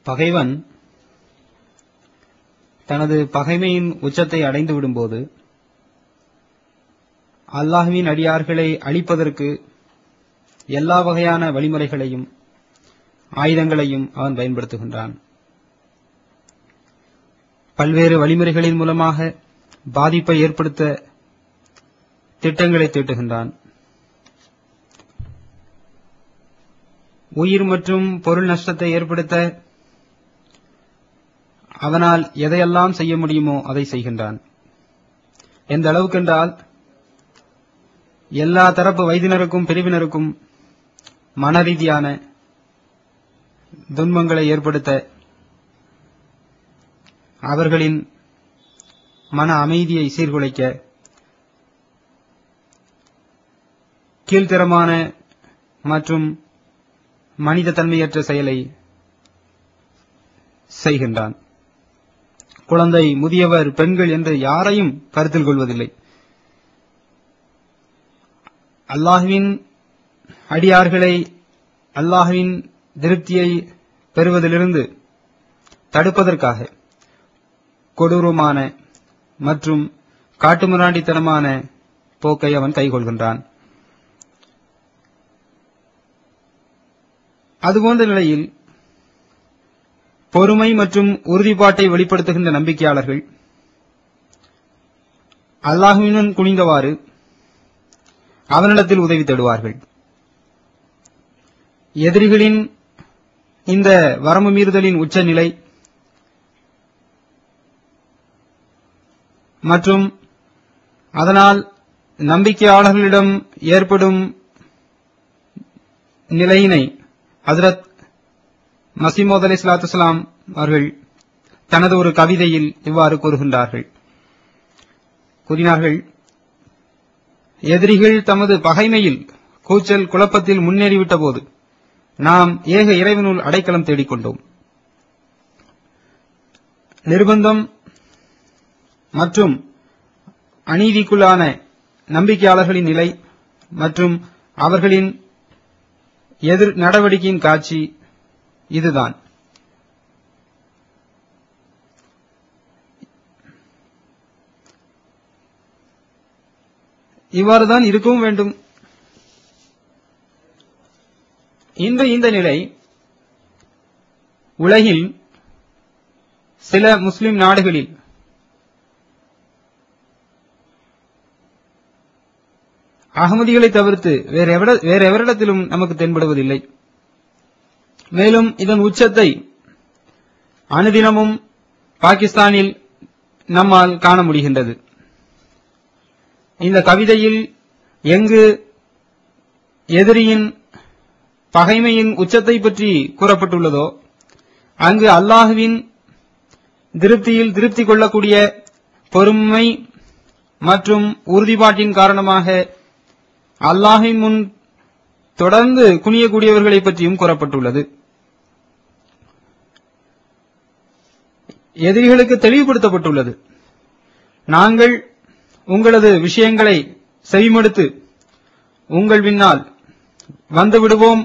பகைவன் தனது பகைமையின் உச்சத்தை அடைந்து விடும்போது அல்லாஹுவின் அடியார்களை அழிப்பதற்கு எல்லா வகையான வழிமுறைகளையும் ஆயுதங்களையும் அவன் பயன்படுத்துகின்றான் பல்வேறு வழிமுறைகளின் மூலமாக பாதிப்பை ஏற்படுத்த திட்டங்களை தீட்டுகின்றான் உயிர் மற்றும் பொருள் நஷ்டத்தை ஏற்படுத்த அவனால் எதையெல்லாம் செய்ய முடியுமோ அதை செய்கின்றான் எந்த அளவுக்கென்றால் எல்லா தரப்பு வைத்தினருக்கும் பிரிவினருக்கும் மனரீதியான துன்பங்களை ஏற்படுத்த அவர்களின் மன அமைதியை சீர்குலைக்க கீழ்த்தரமான மற்றும் மனித தன்மையற்ற செயலை செய்கின்றான் குழந்தை முதியவர் பெண்கள் என்று யாரையும் கருத்தில் கொள்வதில்லை அல்லாஹுவின் அடியார்களை அல்லாஹுவின் திருப்தியை பெறுவதிலிருந்து தடுப்பதற்காக கொடூரமான மற்றும் காட்டுமிராண்டித்தனமான போக்கை அவன் கைகொள்கின்றான் அதுபோன்ற நிலையில் பொறுமை மற்றும் உறுதிப்பாட்டை வெளிப்படுத்துகின்ற நம்பிக்கையாளர்கள் அல்லாஹுவினும் குனிந்தவாறு அவனிடத்தில் உதவி தேடுவார்கள் எதிரிகளின் இந்த வரம்பு மீறுதலின் உச்சநிலை மற்றும் அதனால் நம்பிக்கையாளர்களிடம் ஏற்படும் நிலையினை ஹசரத் மசீமோத் அலி சலாத்துலாம் அவர்கள் தனது ஒரு கவிதையில் இவ்வாறு கூறுகின்றார்கள் கூறினார்கள் எதிரிகள் தமது பகைமையில் கூச்சல் குழப்பத்தில் முன்னேறிவிட்ட போது நாம் ஏக இறைவனுள் அடைக்கலம் தேடிக்கொண்டோம் நிர்பந்தம் மற்றும் அநீதிக்குள்ளான நம்பிக்கையாளர்களின் நிலை மற்றும் அவர்களின் எதிர் நடவடிக்கையின் காட்சி இதுதான் இவ்வாறுதான் இருக்கவும் வேண்டும் இன்று இந்த நிலை உலகில் சில முஸ்லிம் நாடுகளில் அகமதிகளை தவிர்த்து வேற எவர- வேற எவரிடத்திலும் நமக்கு தென்படுவதில்லை மேலும் இதன் உச்சத்தை அனுதினமும் பாகிஸ்தானில் நம்மால் காண முடிகின்றது இந்த கவிதையில் எங்கு எதிரியின் பகைமையின் உச்சத்தை பற்றி கூறப்பட்டுள்ளதோ அங்கு அல்லாஹுவின் திருப்தியில் திருப்தி கொள்ளக்கூடிய பொறுமை மற்றும் உறுதிப்பாட்டின் காரணமாக அல்லாஹின் முன் தொடர்ந்து குனியக்கூடியவர்களை பற்றியும் கூறப்பட்டுள்ளது எதிரிகளுக்கு தெளிவுபடுத்தப்பட்டுள்ளது நாங்கள் உங்களது விஷயங்களை செவிமடுத்து உங்கள் பின்னால் வந்து விடுவோம்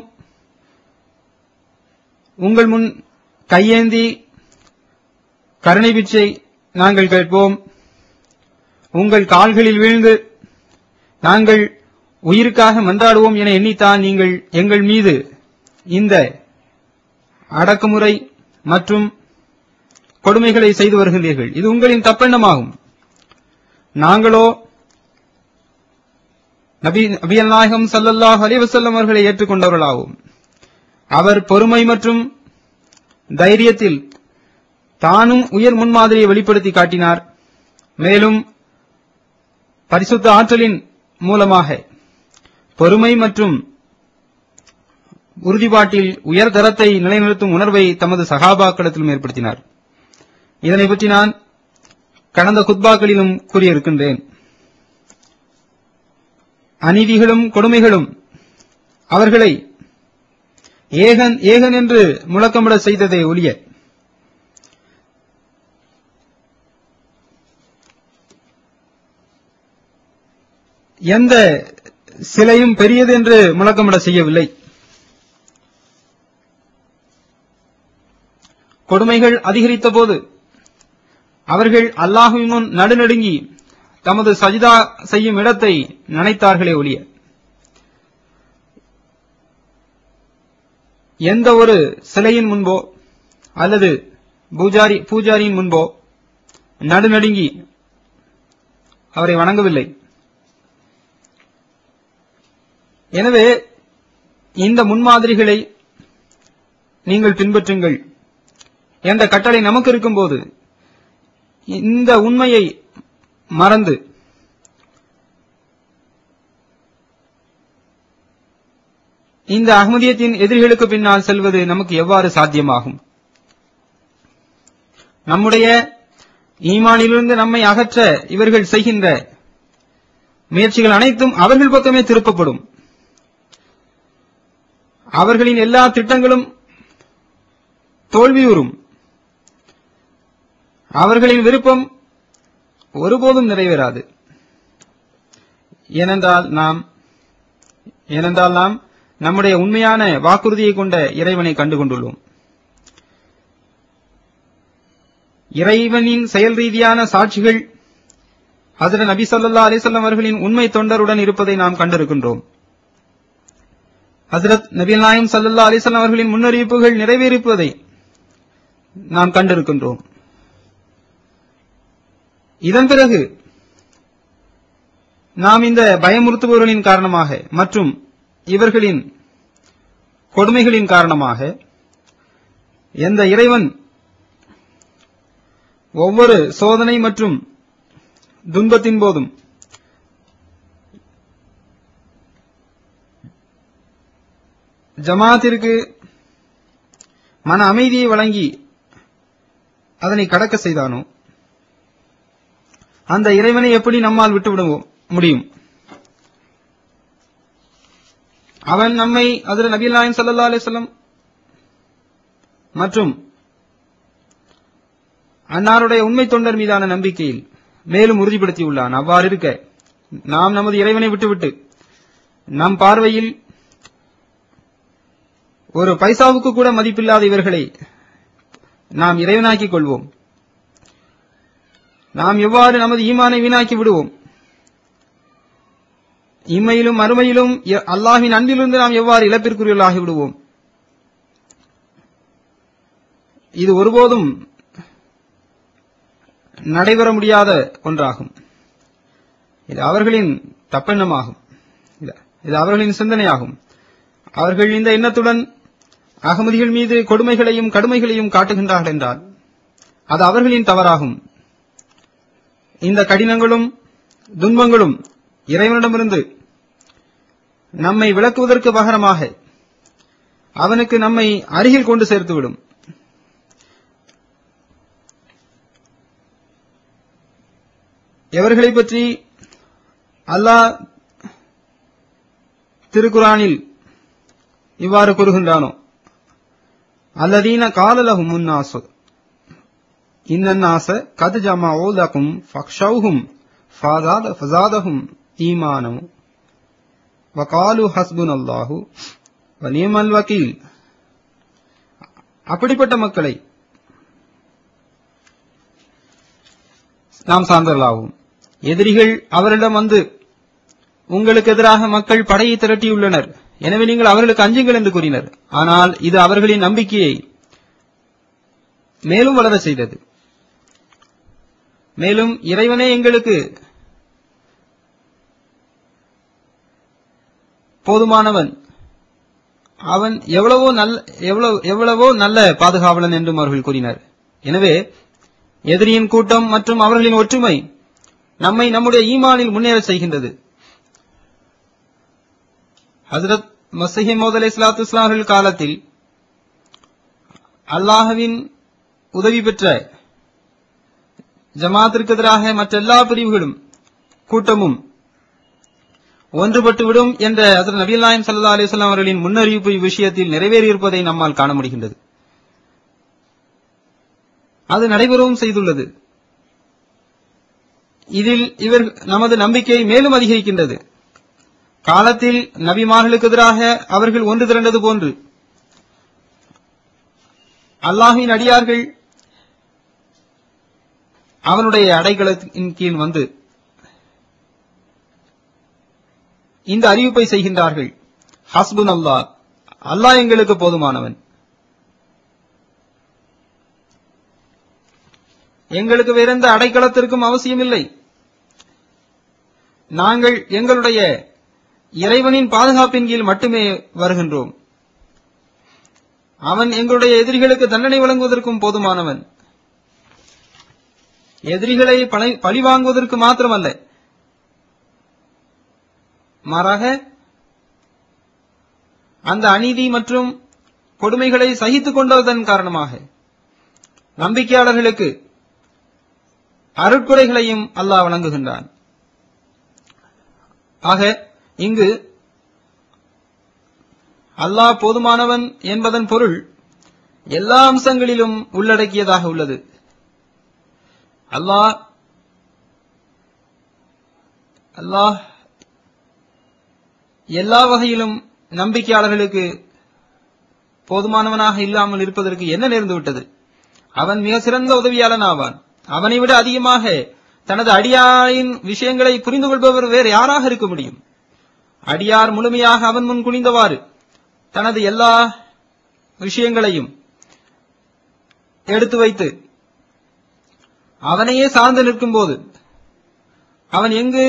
உங்கள் முன் கையேந்தி கருணை பிச்சை நாங்கள் கேட்போம் உங்கள் கால்களில் வீழ்ந்து நாங்கள் உயிருக்காக மன்றாடுவோம் என எண்ணித்தான் நீங்கள் எங்கள் மீது இந்த அடக்குமுறை மற்றும் கொடுமைகளை செய்து வருகின்றீர்கள் இது உங்களின் தப்பெண்ணமாகும் நாங்களோ நபி நபியல் நாயகம் ஸல்லல்லாஹு அலைஹி வஸல்லம் அவர்களை ஏற்றுக்கொண்டவர்களாகும் அவர் பொறுமை மற்றும் தைரியத்தில் தானும் உயர் முன்மாதிரியை வெளிப்படுத்தி காட்டினார் மேலும் பரிசுத்த ஆற்றலின் மூலமாக பொறுமை மற்றும் உறுதிப்பாட்டில் உயர் தரத்தை நிலைநிறுத்தும் உணர்வை தமது சகாபாக்களிடத்திலும் ஏற்படுத்தினார் இதனை பற்றி நான் கடந்த குத்பாக்களிலும் கூறியிருக்கின்றேன் அநீதிகளும் கொடுமைகளும் அவர்களை ஏகன் ஏகன் என்று முழக்கமிட செய்ததை ஒழிய எந்த சிலையும் பெரியது என்று முழக்கமிட செய்யவில்லை கொடுமைகள் அதிகரித்த போது அவர்கள் அல்லாஹுவின் முன் நடுநடுங்கி தமது சஜிதா செய்யும் இடத்தை நினைத்தார்களே ஒழிய எந்த ஒரு சிலையின் முன்போ அல்லது பூஜாரி பூஜாரியின் முன்போ நடுநடுங்கி அவரை வணங்கவில்லை எனவே இந்த முன்மாதிரிகளை நீங்கள் பின்பற்றுங்கள் என்ற கட்டளை நமக்கு இருக்கும்போது இந்த உண்மையை மறந்து இந்த அகமதியத்தின் எதிரிகளுக்கு பின்னால் செல்வது நமக்கு எவ்வாறு சாத்தியமாகும் நம்முடைய ஈமானிலிருந்து நம்மை அகற்ற இவர்கள் செய்கின்ற முயற்சிகள் அனைத்தும் அவர்கள் பக்கமே திருப்பப்படும் அவர்களின் எல்லா திட்டங்களும் தோல்வியுறும் அவர்களின் விருப்பம் ஒருபோதும் நிறைவேறாது ஏனென்றால் நாம் ஏனென்றால் நாம் நம்முடைய உண்மையான வாக்குறுதியை கொண்ட இறைவனை கண்டு கொண்டுள்ளோம் இறைவனின் செயல் ரீதியான சாட்சிகள் ஹசரத் நபி ஸல்லல்லாஹு அலைஹி வஸல்லம் அவர்களின் உண்மை தொண்டருடன் இருப்பதை நாம் கண்டிருக்கின்றோம் ஹசரத் நபி நாயம் ஸல்லல்லாஹு அலைஹி வஸல்லம் அவர்களின் முன்னறிவிப்புகள் நிறைவேறிப்பதை நாம் கண்டிருக்கின்றோம் இதன் பிறகு நாம் இந்த பயமுறுத்துபவர்களின் காரணமாக மற்றும் இவர்களின் கொடுமைகளின் காரணமாக எந்த இறைவன் ஒவ்வொரு சோதனை மற்றும் துன்பத்தின் போதும் ஜமாத்திற்கு மன அமைதியை வழங்கி அதனை கடக்க செய்தானோ அந்த இறைவனை எப்படி நம்மால் விட்டுவிடுவோம் முடியும் அவன் நம்மை அதில் நபீல் நாயம் சல்லா அலிஸ்லம் மற்றும் அன்னாருடைய உண்மை தொண்டர் மீதான நம்பிக்கையில் மேலும் உறுதிப்படுத்தியுள்ளான் அவ்வாறு இருக்க நாம் நமது இறைவனை விட்டுவிட்டு நம் பார்வையில் ஒரு பைசாவுக்கு கூட மதிப்பில்லாத இவர்களை நாம் இறைவனாக்கிக் கொள்வோம் நாம் எவ்வாறு நமது ஈமானை வீணாக்கி விடுவோம் இம்மையிலும் மறுமையிலும் எ- அல்லாஹ்வின் அன்பிலிருந்து நாம் எவ்வாறு இழப்பிற்குரியவர்களாகி விடுவோம் இது ஒருபோதும் நடைபெற முடியாத ஒன்றாகும் இது அவர்களின் தப்பெண்ணமாகும் இது- இது அவர்களின் சிந்தனையாகும் அவர்கள் இந்த எண்ணத்துடன் அகமதிகள் மீது கொடுமைகளையும் கடுமைகளையும் காட்டுகின்றார்கள் என்றால் அது அவர்களின் தவறாகும் இந்த கடினங்களும் துன்பங்களும் இறைவனிடமிருந்து நம்மை விளக்குவதற்கு பகரமாக அவனுக்கு நம்மை அருகில் கொண்டு சேர்த்துவிடும் எவர்களை பற்றி அல்லாஹ் திருக்குரானில் இவ்வாறு கூறுகின்றானோ அல்லதீன காலலகும் முன்னாசு இன்னன்னாச கது ஜமாஓ லகும் ஃபக்ஷௌஹும் ஃபாதாத ஃபசாதஹும் ஈமானம் வகாலு ஹஸ்புன் அல்லாஹு வனியமல் வக்கீல் அப்படிப்பட்ட மக்களை நாம் சார்ந்தவர்களாகும் எதிரிகள் அவரிடம் வந்து உங்களுக்கு எதிராக மக்கள் படையை திரட்டியுள்ளனர் எனவே நீங்கள் அவர்களுக்கு அஞ்சுங்கள் என்று கூறினர் ஆனால் இது அவர்களின் நம்பிக்கையை மேலும் வளர செய்தது மேலும் இறைவனே எங்களுக்கு போதுமானவன் அவன் எவ்வளவோ நல்ல எவ்வளவு எவ்வளவோ நல்ல பாதுகாவலன் என்றும் அவர்கள் கூறினர் எனவே எதிரியின் கூட்டம் மற்றும் அவர்களின் ஒற்றுமை நம்மை நம்முடைய ஈமானில் முன்னேற செய்கின்றது ஹசரத் மசஹி மோத் அலை சலாத்து இஸ்லாமர்கள் காலத்தில் அல்லாஹ்வின் உதவி பெற்ற ஜமாத்திற்கு எதிராக மற்ற எல்லா பிரிவுகளும் கூட்டமும் ஒன்றுபட்டு விடும் என்ற ஹசரத் நபீல் நாயம் சல்லா அலிஸ்லாம் அவர்களின் முன்னறிவிப்பு இவ்விஷயத்தில் நிறைவேறியிருப்பதை நம்மால் காண முடிகின்றது அது நடைபெறவும் செய்துள்ளது இதில் இவர் நமது நம்பிக்கை மேலும் அதிகரிக்கின்றது காலத்தில் நபிமார்களுக்கு எதிராக அவர்கள் ஒன்று திரண்டது போன்று அல்லாஹ்வின் அடியார்கள் அவனுடைய அடைக்கலத்தின் கீழ் வந்து இந்த அறிவிப்பை செய்கின்றார்கள் ஹஸ்புன் அல்லாஹ் அல்லாஹ் எங்களுக்கு போதுமானவன் எங்களுக்கு வேறெந்த அடைக்கலத்திற்கும் அவசியமில்லை நாங்கள் எங்களுடைய இறைவனின் பாதுகாப்பின் கீழ் மட்டுமே வருகின்றோம் அவன் எங்களுடைய எதிரிகளுக்கு தண்டனை வழங்குவதற்கும் போதுமானவன் எதிரிகளை பழி- பழிவாங்குவதற்கு மாத்திரமல்ல மாறாக அந்த அநீதி மற்றும் கொடுமைகளை சகித்துக் கொண்டதன் காரணமாக நம்பிக்கையாளர்களுக்கு அருட்கொடைகளையும் அல்லாஹ் வழங்குகின்றான் ஆக இங்கு அல்லாஹ் போதுமானவன் என்பதன் பொருள் எல்லா அம்சங்களிலும் உள்ளடக்கியதாக உள்ளது அல்லாஹ் அல்லாஹ் எல்லா வகையிலும் நம்பிக்கையாளர்களுக்கு போதுமானவனாக இல்லாமல் இருப்பதற்கு என்ன நேர்ந்து விட்டது அவன் மிக சிறந்த உதவியாளன் ஆவான் அவனை விட அதிகமாக தனது அடியாரின் விஷயங்களை புரிந்து கொள்பவர் வேறு யாராக இருக்க முடியும் அடியார் முழுமையாக அவன் முன் குனிந்தவாறு தனது எல்லா விஷயங்களையும் எடுத்து வைத்து அவனையே சார்ந்து நிற்கும் போது அவன் எங்கு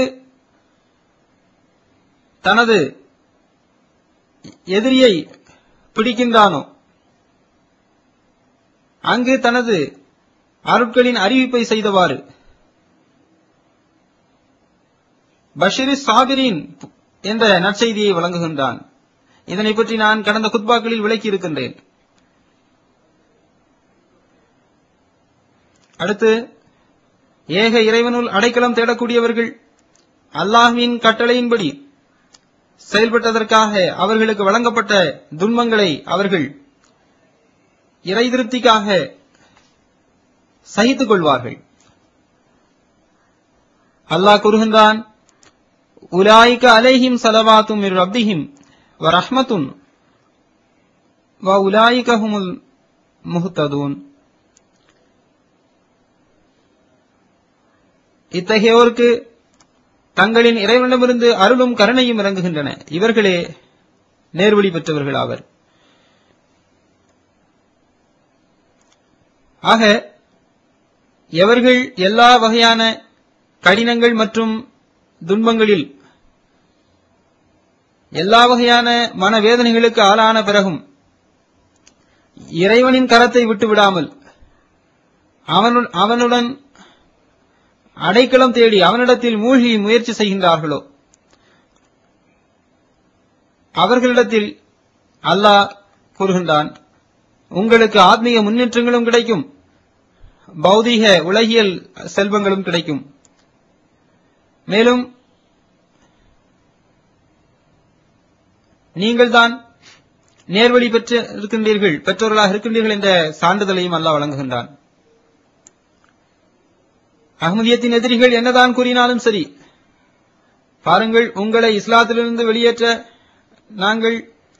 தனது எதிரியை பிடிக்கின்றானோ அங்கு தனது அருட்களின் அறிவிப்பை செய்தவாறு பஷிரி சாபிரின் என்ற நற்செய்தியை வழங்குகின்றான் இதனை பற்றி நான் கடந்த குத்பாக்களில் விளக்கி இருக்கின்றேன் அடுத்து ஏக இறைவனுள் அடைக்கலம் தேடக்கூடியவர்கள் அல்லாஹ்வின் கட்டளையின்படி செயல்பட்டதற்காக அவர்களுக்கு வழங்கப்பட்ட துன்பங்களை அவர்கள் இறை திருப்திக்காக சகித்துக் கொள்வார்கள் அல்லாஹ் கூறுகின்றான் உலாய்க அலைஹிம் சலவாத்தும் மிர் ரப்பிஹிம் வ ரஹ்மத்துன் வ உலாய்க ஹுமுல் முஹ்ததூன் இத்தகையோருக்கு தங்களின் இறைவனிடமிருந்து அருளும் கருணையும் இறங்குகின்றன இவர்களே நேர்வழி பெற்றவர்கள் ஆவர் ஆக எவர்கள் எல்லா வகையான கடினங்கள் மற்றும் துன்பங்களில் எல்லா வகையான மனவேதனைகளுக்கு ஆளான பிறகும் இறைவனின் கரத்தை விட்டு விடாமல் அவனு- அவனுடன் அடைக்கலம் தேடி அவனிடத்தில் மூழ்கி முயற்சி செய்கின்றார்களோ அவர்களிடத்தில் அல்லாஹ் கூறுகின்றான் உங்களுக்கு ஆத்மீக முன்னேற்றங்களும் கிடைக்கும் பௌதீக உலகியல் செல்வங்களும் கிடைக்கும் மேலும் நீங்கள்தான் நேர்வழி பெற்று இருக்கின்றீர்கள் பெற்றோர்களாக இருக்கின்றீர்கள் என்ற சான்றிதழையும் அல்லாஹ் வழங்குகின்றான் அகமதியத்தின் எதிரிகள் என்னதான் கூறினாலும் சரி பாருங்கள் உங்களை இஸ்லாத்திலிருந்து வெளியேற்ற நாங்கள்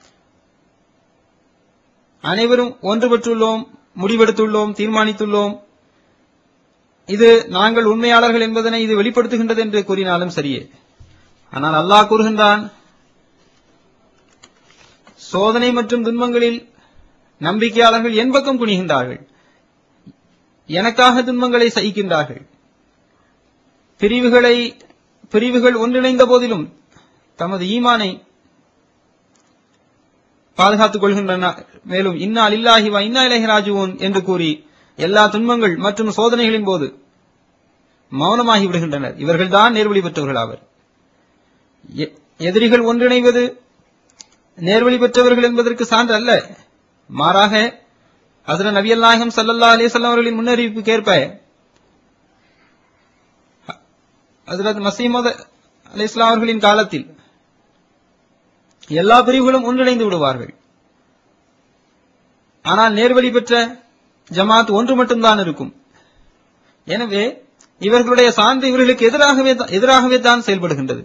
அனைவரும் ஒன்றுபட்டுள்ளோம் முடிவெடுத்துள்ளோம் தீர்மானித்துள்ளோம் இது நாங்கள் உண்மையாளர்கள் என்பதனை இது வெளிப்படுத்துகின்றது என்று கூறினாலும் சரியே ஆனால் அல்லாஹ் கூறுகின்றான் சோதனை மற்றும் துன்பங்களில் நம்பிக்கையாளர்கள் என் பக்கம் குனிகின்றார்கள் எனக்காக துன்பங்களை சகிக்கின்றார்கள் பிரிவுகளை பிரிவுகள் ஒன்றிணைந்த போதிலும் தமது ஈமானை பாதுகாத்துக் கொள்கின்றன மேலும் இன்னா இல்லாஹி வா இன்னா இலைஹி ராஜுவோன் என்று கூறி எல்லா துன்பங்கள் மற்றும் சோதனைகளின் போது மௌனமாகி விடுகின்றனர் இவர்கள்தான் நேர்வழி பெற்றவர்கள் ஆவர் எ- எதிரிகள் ஒன்றிணைவது நேர்வழி பெற்றவர்கள் என்பதற்கு சான்று அல்ல மாறாக ஹசர நபியல் நாயகம் சல்லல்லா அலிசல்லாம் அவர்களின் முன்னறிவிப்புக்கு ஏற்ப ஹசரத் மசீமது அலி இஸ்லாம் அவர்களின் காலத்தில் எல்லா பிரிவுகளும் ஒன்றிணைந்து விடுவார்கள் ஆனால் நேர்வழி பெற்ற ஜமாத் ஒன்று மட்டும்தான் இருக்கும் எனவே இவர்களுடைய சான்று இவர்களுக்கு எதிராகவே தான்- எதிராகவே தான் செயல்படுகின்றது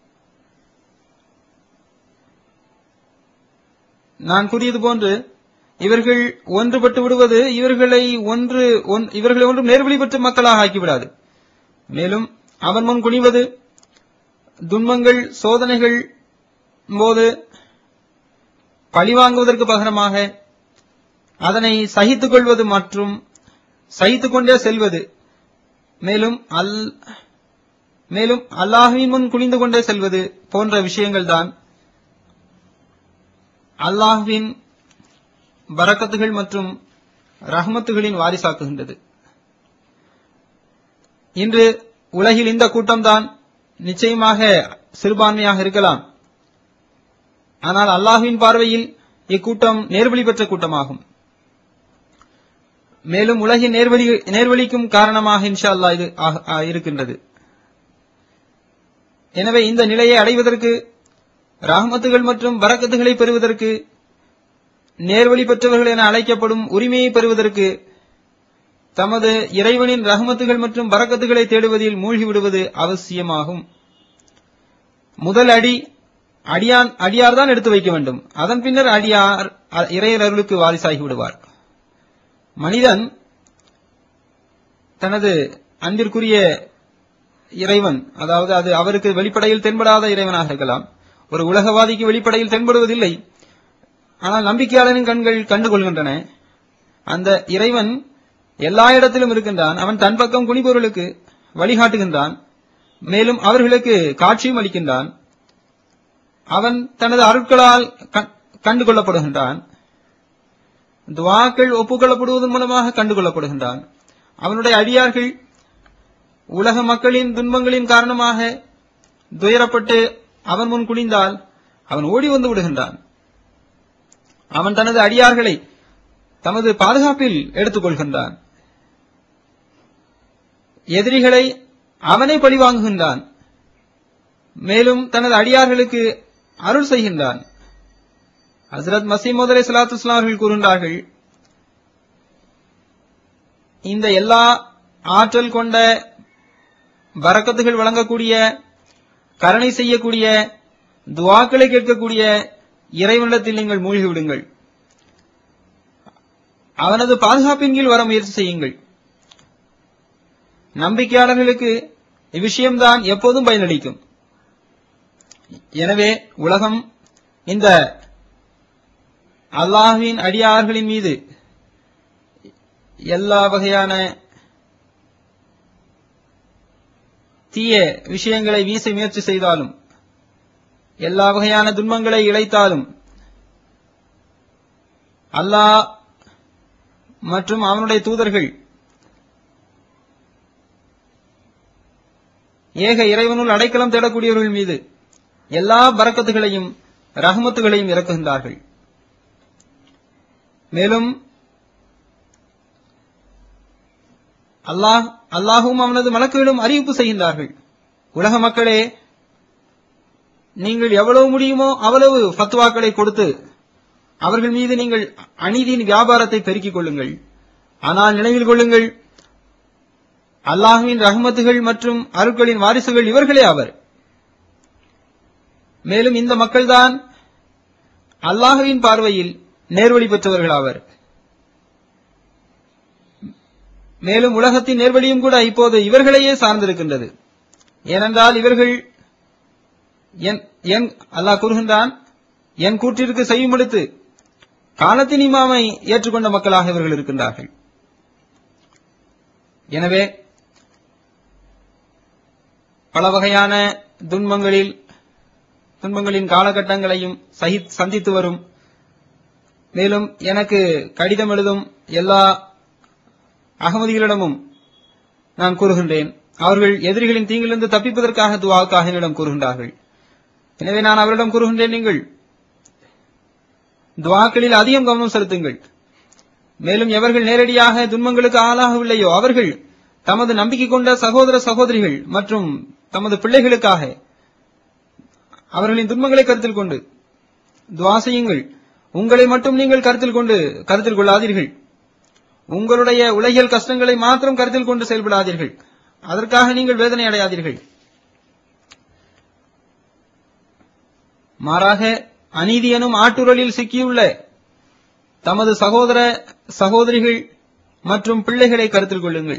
நான் கூறியது போன்று இவர்கள் ஒன்றுபட்டு விடுவது இவர்களை ஒன்று ஒன்- இவர்களை ஒன்றும் நேர்வழி பெற்ற மக்களாக ஆக்கிவிடாது மேலும் அவன் முன் குனிவது துன்பங்கள் சோதனைகள் போது பழிவாங்குவதற்கு பகரமாக அதனை சகித்துக் கொள்வது மற்றும் சகித்துக் கொண்டே செல்வது மேலும் அல் மேலும் அல்லாஹுவின் முன் குனிந்து கொண்டே செல்வது போன்ற விஷயங்கள் தான் அல்லாஹுவின் பரக்கத்துகள் மற்றும் ரஹமத்துகளின் வாரிசாக்குகின்றது இன்று உலகில் இந்த கூட்டம்தான் நிச்சயமாக சிறுபான்மையாக இருக்கலாம் ஆனால் அல்லாஹுவின் பார்வையில் இக்கூட்டம் நேர்வழி பெற்ற கூட்டமாகும் மேலும் உலகின் நேர்வழி நேர்வழிக்கும் காரணமாக இன்ஷா அல்லாஹ் இது ஆக- ஆ, இருக்கின்றது எனவே இந்த நிலையை அடைவதற்கு ரஹமத்துகள் மற்றும் பரக்கத்துகளை பெறுவதற்கு நேர்வழி பெற்றவர்கள் என அழைக்கப்படும் உரிமையை பெறுவதற்கு தமது இறைவனின் ரஹமத்துகள் மற்றும் பரக்கத்துகளை தேடுவதில் மூழ்கி விடுவது அவசியமாகும் முதல் அடி அடியான் அடியார் தான் எடுத்து வைக்க வேண்டும் அதன் பின்னர் அடியார் அ- இறையர் அருளுக்கு வாரிசாகி விடுவார் மனிதன் தனது அன்பிற்குரிய இறைவன் அதாவது அது அவருக்கு வெளிப்படையில் தென்படாத இறைவனாக இருக்கலாம் ஒரு உலகவாதிக்கு வெளிப்படையில் தென்படுவதில்லை ஆனால் நம்பிக்கையாளரின் கண்கள் கண்டுகொள்கின்றன அந்த இறைவன் எல்லா இடத்திலும் இருக்கின்றான் அவன் தன் பக்கம் குனிபொருளுக்கு வழிகாட்டுகின்றான் மேலும் அவர்களுக்கு காட்சியும் அளிக்கின்றான் அவன் தனது அருட்களால் கண்- கண்டுகொள்ளப்படுகின்றான் துவாக்கள் ஒப்புக்கொள்ளப்படுவதன் மூலமாக கண்டுகொள்ளப்படுகின்றான் அவனுடைய அடியார்கள் உலக மக்களின் துன்பங்களின் காரணமாக துயரப்பட்டு அவன் முன் குனிந்தால் அவன் ஓடி வந்து விடுகின்றான் அவன் தனது அடியார்களை தமது பாதுகாப்பில் எடுத்துக் கொள்கின்றான் எதிரிகளை அவனை பழிவாங்குகின்றான் மேலும் தனது அடியார்களுக்கு அருள் செய்கின்றான் ஹசரத் மசீமோத் அலை சலாத்து அவர்கள் கூறுகின்றார்கள் இந்த எல்லா ஆற்றல் கொண்ட பரக்கத்துகள் வழங்கக்கூடிய கருணை செய்யக்கூடிய துவாக்களை கேட்கக்கூடிய இறைவனிடத்தில் நீங்கள் மூழ்கி விடுங்கள் அவனது பாதுகாப்பின் கீழ் வர முயற்சி செய்யுங்கள் நம்பிக்கையாளர்களுக்கு இவ்விஷயம்தான் எப்போதும் பயனளிக்கும் எனவே உலகம் இந்த அல்லாஹ்வின் அடியார்களின் மீது எல்லா வகையான தீய விஷயங்களை வீச முயற்சி செய்தாலும் எல்லா வகையான துன்பங்களை இழைத்தாலும் அல்லாஹ் மற்றும் அவனுடைய தூதர்கள் ஏக இறைவனுள் அடைக்கலம் தேடக்கூடியவர்கள் மீது எல்லா பரக்கத்துகளையும் ரஹமத்துகளையும் இறக்குகின்றார்கள் மேலும் அல்லாஹ் அல்லாஹும் அவனது மலக்குகளும் அறிவிப்பு செய்கின்றார்கள் உலக மக்களே நீங்கள் எவ்வளவு முடியுமோ அவ்வளவு ஃபத்வாக்களை கொடுத்து அவர்கள் மீது நீங்கள் அநீதியின் வியாபாரத்தை பெருக்கிக் கொள்ளுங்கள் ஆனால் நினைவில் கொள்ளுங்கள் அல்லாஹுவின் ரஹமத்துகள் மற்றும் அருட்களின் வாரிசுகள் இவர்களே அவர் மேலும் இந்த மக்கள்தான் அல்லாஹுவின் பார்வையில் நேர்வழி பெற்றவர்கள் ஆவர் மேலும் உலகத்தின் நேர்வழியும் கூட இப்போது இவர்களையே சார்ந்திருக்கின்றது ஏனென்றால் இவர்கள் என் என் அல்லாஹ் கூறுகின்றான் என் கூற்றிற்கு செய்யுமெடுத்து காலத்தின் இமாமை ஏற்றுக்கொண்ட மக்களாக இவர்கள் இருக்கின்றார்கள் எனவே பல வகையான துன்பங்களில் துன்பங்களின் காலகட்டங்களையும் சகி சந்தித்து வரும் மேலும் எனக்கு கடிதம் எழுதும் எல்லா அகமதிகளிடமும் நான் கூறுகின்றேன் அவர்கள் எதிரிகளின் தீங்கிலிருந்து தப்பிப்பதற்காக துவாவுக்காக என்னிடம் கூறுகின்றார்கள் எனவே நான் அவரிடம் கூறுகின்றேன் நீங்கள் துவாக்களில் அதிகம் கவனம் செலுத்துங்கள் மேலும் எவர்கள் நேரடியாக துன்பங்களுக்கு ஆளாகவில்லையோ அவர்கள் தமது நம்பிக்கை கொண்ட சகோதர சகோதரிகள் மற்றும் தமது பிள்ளைகளுக்காக அவர்களின் துன்பங்களை கருத்தில் கொண்டு துவா செய்யுங்கள் உங்களை மட்டும் நீங்கள் கருத்தில் கொண்டு கருத்தில் கொள்ளாதீர்கள் உங்களுடைய உலகியல் கஷ்டங்களை மாத்திரம் கருத்தில் கொண்டு செயல்படாதீர்கள் அதற்காக நீங்கள் வேதனை அடையாதீர்கள் மாறாக அநீதி எனும் ஆட்டுரலில் சிக்கியுள்ள தமது சகோதர சகோதரிகள் மற்றும் பிள்ளைகளை கருத்தில் கொள்ளுங்கள்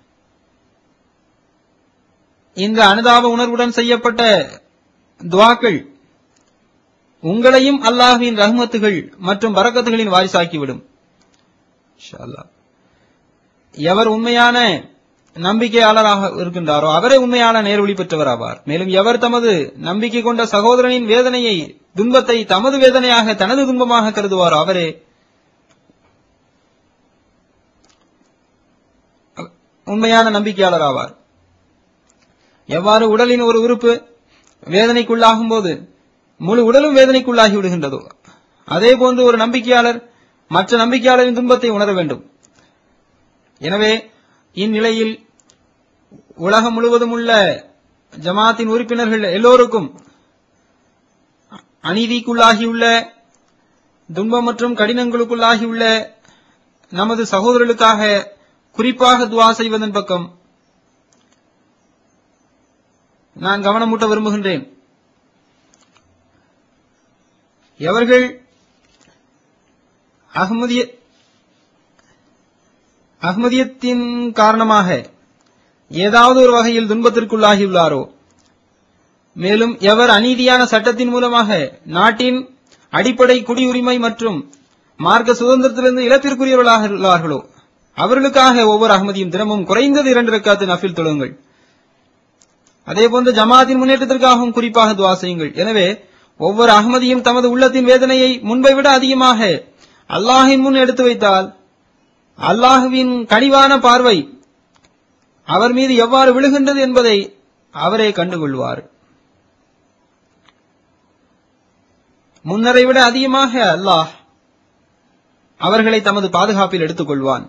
இந்த அனுதாப உணர்வுடன் செய்யப்பட்ட துவாக்கள் உங்களையும் அல்லாஹ்வின் ரஹ்மத்துகள் மற்றும் பரக்கத்துகளின் வாரிசாக்கிவிடும் இன்ஷா அல்லாஹ். எவர் உண்மையான நம்பிக்கையாளராக இருக்கின்றாரோ அவரே உண்மையான நேர்வழி பெற்றவர் ஆவார் மேலும் எவர் தமது நம்பிக்கை கொண்ட சகோதரனின் வேதனையை துன்பத்தை தமது வேதனையாக தனது துன்பமாக கருதுவாரோ அவரே உண்மையான நம்பிக்கையாளர் ஆவார் எவ்வாறு உடலின் ஒரு உறுப்பு வேதனைக்குள்ளாகும் போது முழு உடலும் வேதனைக்குள்ளாகி விடுகின்றதோ அதே போன்று ஒரு நம்பிக்கையாளர் மற்ற நம்பிக்கையாளரின் துன்பத்தை உணர வேண்டும் எனவே இந்நிலையில் உலகம் முழுவதும் உள்ள ஜமாத்தின் உறுப்பினர்கள் எல்லோருக்கும் அநீதிக்குள்ளாகியுள்ள துன்பம் மற்றும் கடினங்களுக்குள்ளாகியுள்ள நமது சகோதரர்களுக்காக குறிப்பாக துவா செய்வதன் பக்கம் நான் கவனமூட்ட விரும்புகின்றேன் எவர்கள் அகமதிய அகமதியத்தின் காரணமாக ஏதாவது ஒரு வகையில் துன்பத்திற்குள்ளாகியுள்ளாரோ மேலும் எவர் அநீதியான சட்டத்தின் மூலமாக நாட்டின் அடிப்படை குடியுரிமை மற்றும் மார்க்க சுதந்திரத்திலிருந்து இழப்பிற்குரியவர்களாக உள்ளார்களோ அவர்களுக்காக ஒவ்வொரு அகமதியும் தினமும் குறைந்தது இரண்டு ரக்காத்து நஃபில் தொழுங்கள் அதேபோன்று ஜமாத்தின் முன்னேற்றத்திற்காகவும் குறிப்பாக துவா செய்யுங்கள் எனவே ஒவ்வொரு அகமதியும் தமது உள்ளத்தின் வேதனையை முன்பை விட அதிகமாக அல்லாஹின் முன் எடுத்து வைத்தால் அல்லாஹுவின் கனிவான பார்வை அவர் மீது எவ்வாறு விழுகின்றது என்பதை அவரே கண்டுகொள்வார் முன்னரை விட அதிகமாக அல்லாஹ் அவர்களை தமது பாதுகாப்பில் எடுத்துக் கொள்வான்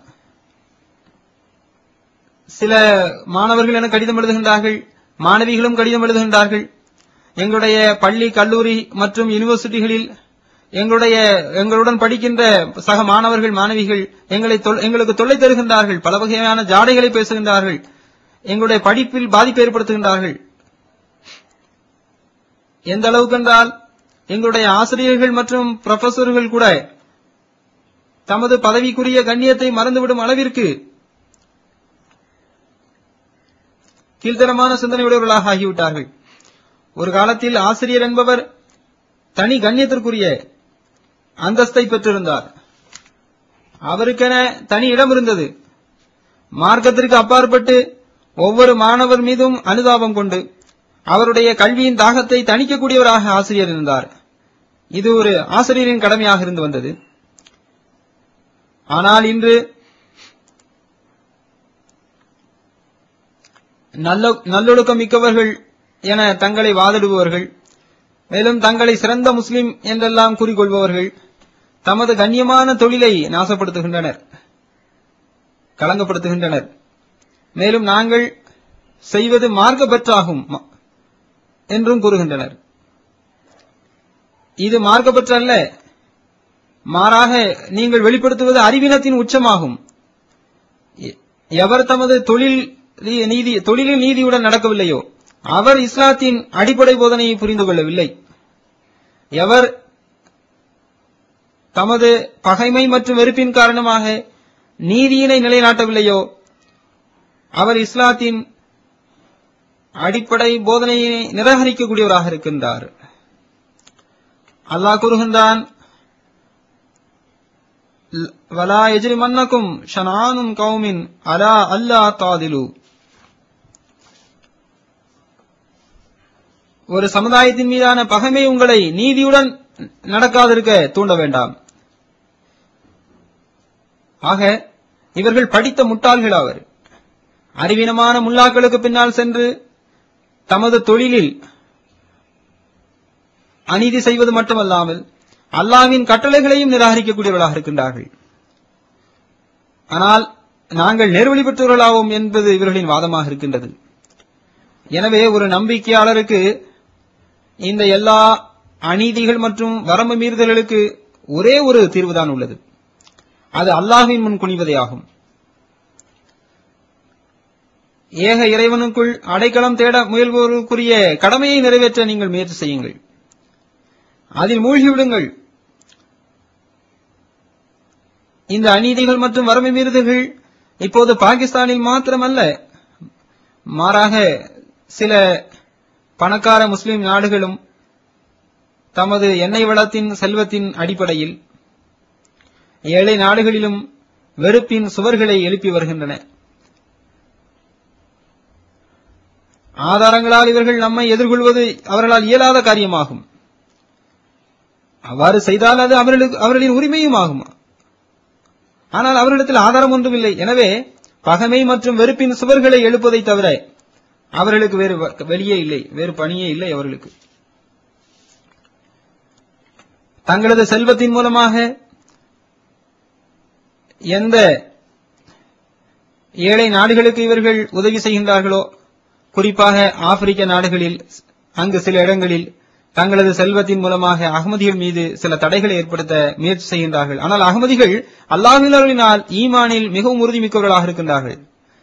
சில மாணவர்கள் என கடிதம் எழுதுகின்றார்கள் மாணவிகளும் கடிதம் எழுதுகின்றார்கள் எங்களுடைய பள்ளி கல்லூரி மற்றும் யூனிவர்சிட்டிகளில் எங்களுடைய எங்களுடன் படிக்கின்ற சக மாணவர்கள் மாணவிகள் எங்களை தொல்- எங்களுக்கு தொல்லை தருகின்றார்கள் பல வகையான ஜாடைகளை பேசுகின்றார்கள் எங்களுடைய படிப்பில் பாதிப்பு ஏற்படுத்துகின்றார்கள் எந்த அளவுக்கு என்றால் எங்களுடைய ஆசிரியர்கள் மற்றும் புரொஃபசர்கள் கூட தமது பதவிக்குரிய கண்ணியத்தை மறந்துவிடும் அளவிற்கு கீழ்த்தரமான சிந்தனையுடையவர்களாக ஆகிவிட்டார்கள் ஒரு காலத்தில் ஆசிரியர் என்பவர் தனி கண்ணியத்திற்குரிய அந்தஸ்தை பெற்றிருந்தார் அவருக்கென தனி இடம் இருந்தது மார்க்கத்திற்கு அப்பாற்பட்டு ஒவ்வொரு மாணவர் மீதும் அனுதாபம் கொண்டு அவருடைய கல்வியின் தாகத்தை தணிக்கக்கூடியவராக ஆசிரியர் இருந்தார் இது ஒரு ஆசிரியரின் கடமையாக இருந்து வந்தது ஆனால் இன்று நல்ல நல்லொழுக்கம் மிக்கவர்கள் என தங்களை வாதிடுபவர்கள் மேலும் தங்களை சிறந்த முஸ்லிம் என்றெல்லாம் கூறிக்கொள்பவர்கள் தமது கண்ணியமான தொழிலை நாசப்படுத்துகின்றனர் களங்கப்படுத்துகின்றனர் மேலும் நாங்கள் செய்வது மார்க்கப்பற்றாகும் ம- என்றும் கூறுகின்றனர் இது மார்க்கப்பற்று அல்ல மாறாக நீங்கள் வெளிப்படுத்துவது அறிவினத்தின் உச்சமாகும் எ- எவர் தமது தொழில் ரீ- நீதி தொழிலில் நீதியுடன் நடக்கவில்லையோ அவர் இஸ்லாத்தின் அடிப்படை போதனையை புரிந்து கொள்ளவில்லை எவர் தமது பகைமை மற்றும் வெறுப்பின் காரணமாக நீதியினை நிலைநாட்டவில்லையோ அவர் இஸ்லாத்தின் அடிப்படை போதனையை நிராகரிக்கக்கூடியவராக இருக்கின்றார் அல்லாஹ் கூறுகின்றான் வலா எஜ்ரிமன்னக்கும் ஷனானும் கௌமின் அலா அல்லா தாதிலு ஒரு சமுதாயத்தின் மீதான பகைமை உங்களை நீதியுடன் நடக்காதிருக்க தூண்ட வேண்டாம் ஆக இவர்கள் படித்த முட்டாள்கள் அவர் அறிவீனமான முல்லாக்களுக்கு பின்னால் சென்று தமது தொழிலில் அநீதி செய்வது மட்டுமல்லாமல் அல்லாஹ்வின் கட்டளைகளையும் நிராகரிக்கக்கூடியவர்களாக இருக்கின்றார்கள் ஆனால் நாங்கள் நேர்வழி பெற்றவர்களாவோம் என்பது இவர்களின் வாதமாக இருக்கின்றது எனவே ஒரு நம்பிக்கையாளருக்கு இந்த எல்லா அநீதிகள் மற்றும் வரம்பு மீறுதல்களுக்கு ஒரே ஒரு தீர்வுதான் உள்ளது அது அல்லாஹ்வின் முன் குனிவதே ஆகும் ஏக இறைவனுக்குள் அடைக்கலம் தேட முயல்வோருக்குரிய கடமையை நிறைவேற்ற நீங்கள் முயற்சி செய்யுங்கள் அதில் மூழ்கி விடுங்கள் இந்த அநீதிகள் மற்றும் வரம்பு மீறுதல்கள் இப்போது பாகிஸ்தானில் மாத்திரமல்ல மாறாக சில பணக்கார முஸ்லிம் நாடுகளும் தமது எண்ணெய் வளத்தின் செல்வத்தின் அடிப்படையில் ஏழை நாடுகளிலும் வெறுப்பின் சுவர்களை எழுப்பி வருகின்றன ஆதாரங்களால் இவர்கள் நம்மை எதிர்கொள்வது அவர்களால் இயலாத காரியமாகும் அவ்வாறு செய்தால் அது அவர்களுக்கு அவர்களின் உரிமையும் ஆகும் ஆனால் அவர்களிடத்தில் ஆதாரம் ஒன்றும் இல்லை எனவே பகமை மற்றும் வெறுப்பின் சுவர்களை எழுப்பதை தவிர அவர்களுக்கு வேறு வ- வெளியே இல்லை வேறு பணியே இல்லை அவர்களுக்கு தங்களது செல்வத்தின் மூலமாக எந்த ஏழை நாடுகளுக்கு இவர்கள் உதவி செய்கின்றார்களோ குறிப்பாக ஆப்பிரிக்க நாடுகளில் அங்கு சில இடங்களில் தங்களது செல்வத்தின் மூலமாக அகமதிகள் மீது சில தடைகளை ஏற்படுத்த முயற்சி செய்கின்றார்கள் ஆனால் அகமதிகள் அல்லாஹினால் ஈமானில் மிகவும் உறுதிமிக்கவர்களாக இருக்கின்றார்கள்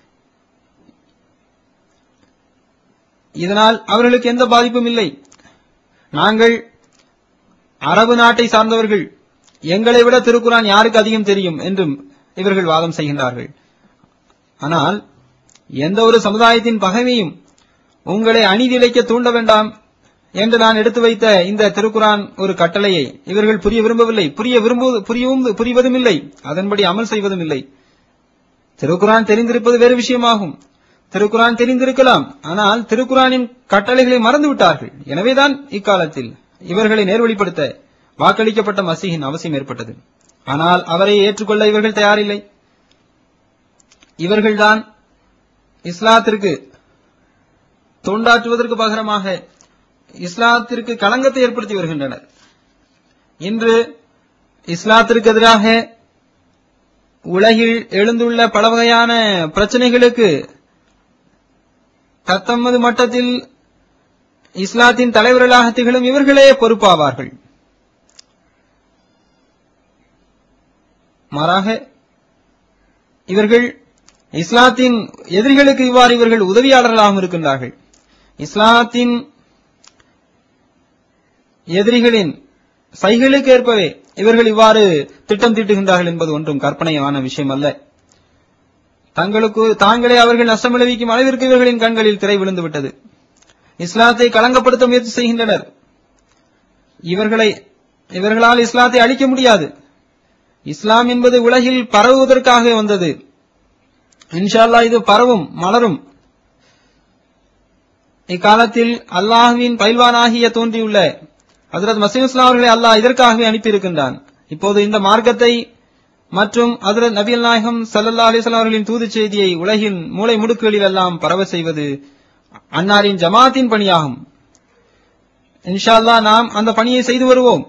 இதனால் அவர்களுக்கு எந்த பாதிப்பும் இல்லை நாங்கள் அரபு நாட்டை சார்ந்தவர்கள் எங்களை விட திருக்குரான் யாருக்கு அதிகம் தெரியும் என்றும் இவர்கள் வாதம் செய்கின்றார்கள் ஆனால் எந்த ஒரு சமுதாயத்தின் பகைமையும் உங்களை அநீதிழைக்க தூண்ட வேண்டாம் என்று நான் எடுத்து வைத்த இந்த திருக்குரான் ஒரு கட்டளையை இவர்கள் புரிய விரும்பவில்லை புரிய விரும்புவது புரியவும் புரிவதும் இல்லை அதன்படி அமல் செய்வதும் இல்லை திருக்குரான் தெரிந்திருப்பது வேறு விஷயமாகும் திருக்குரான் தெரிந்திருக்கலாம் ஆனால் திருக்குரானின் கட்டளைகளை மறந்து விட்டார்கள் எனவேதான் இக்காலத்தில் இவர்களை நேர்வழிப்படுத்த வாக்களிக்கப்பட்ட மசீகின் அவசியம் ஏற்பட்டது ஆனால் அவரை ஏற்றுக்கொள்ள இவர்கள் தயாரில்லை இவர்கள்தான் இஸ்லாத்திற்கு தொண்டாற்றுவதற்கு பகரமாக இஸ்லாத்திற்கு களங்கத்தை ஏற்படுத்தி வருகின்றனர் இன்று இஸ்லாத்திற்கு எதிராக உலகில் எழுந்துள்ள பல வகையான பிரச்சனைகளுக்கு தத்தமது மட்டத்தில் இஸ்லாத்தின் தலைவர்களாக திகழும் இவர்களே பொறுப்பாவார்கள் மாறாக இவர்கள் இஸ்லாத்தின் எதிரிகளுக்கு இவ்வாறு இவர்கள் உதவியாளர்களாகவும் இருக்கின்றார்கள் இஸ்லாத்தின் எதிரிகளின் சைகளுக்கு ஏற்பவே இவர்கள் இவ்வாறு திட்டம் தீட்டுகின்றார்கள் என்பது ஒன்றும் கற்பனையான விஷயம் அல்ல தங்களுக்கு தாங்களே அவர்கள் நஷ்டம் விளைவிக்கும் அளவிற்கு இவர்களின் கண்களில் திரை விழுந்து விட்டது இஸ்லாத்தை களங்கப்படுத்த முயற்சி செய்கின்றனர் இவர்களை இவர்களால் இஸ்லாத்தை அழிக்க முடியாது இஸ்லாம் என்பது உலகில் பரவுவதற்காக வந்தது இன்ஷா அல்லாஹ் இது பரவும் மலரும் இக்காலத்தில் அல்லாஹுவின் பயில்வானாகிய தோன்றியுள்ள ஹசரத் மசீம் இஸ்லாம் அவர்களை அல்லாஹ் இதற்காகவே அனுப்பியிருக்கின்றான் இப்போது இந்த மார்க்கத்தை மற்றும் ஹசரத் நபிகள் நாயகம் சல்லல்லா அலிஸ்லாம் அவர்களின் தூது செய்தியை உலகின் மூளை முடுக்குகளில் எல்லாம் பரவ செய்வது அன்னாரின் ஜமாத்தின் பணியாகும் இன்ஷா அல்லாஹ் நாம் அந்த பணியை செய்து வருவோம்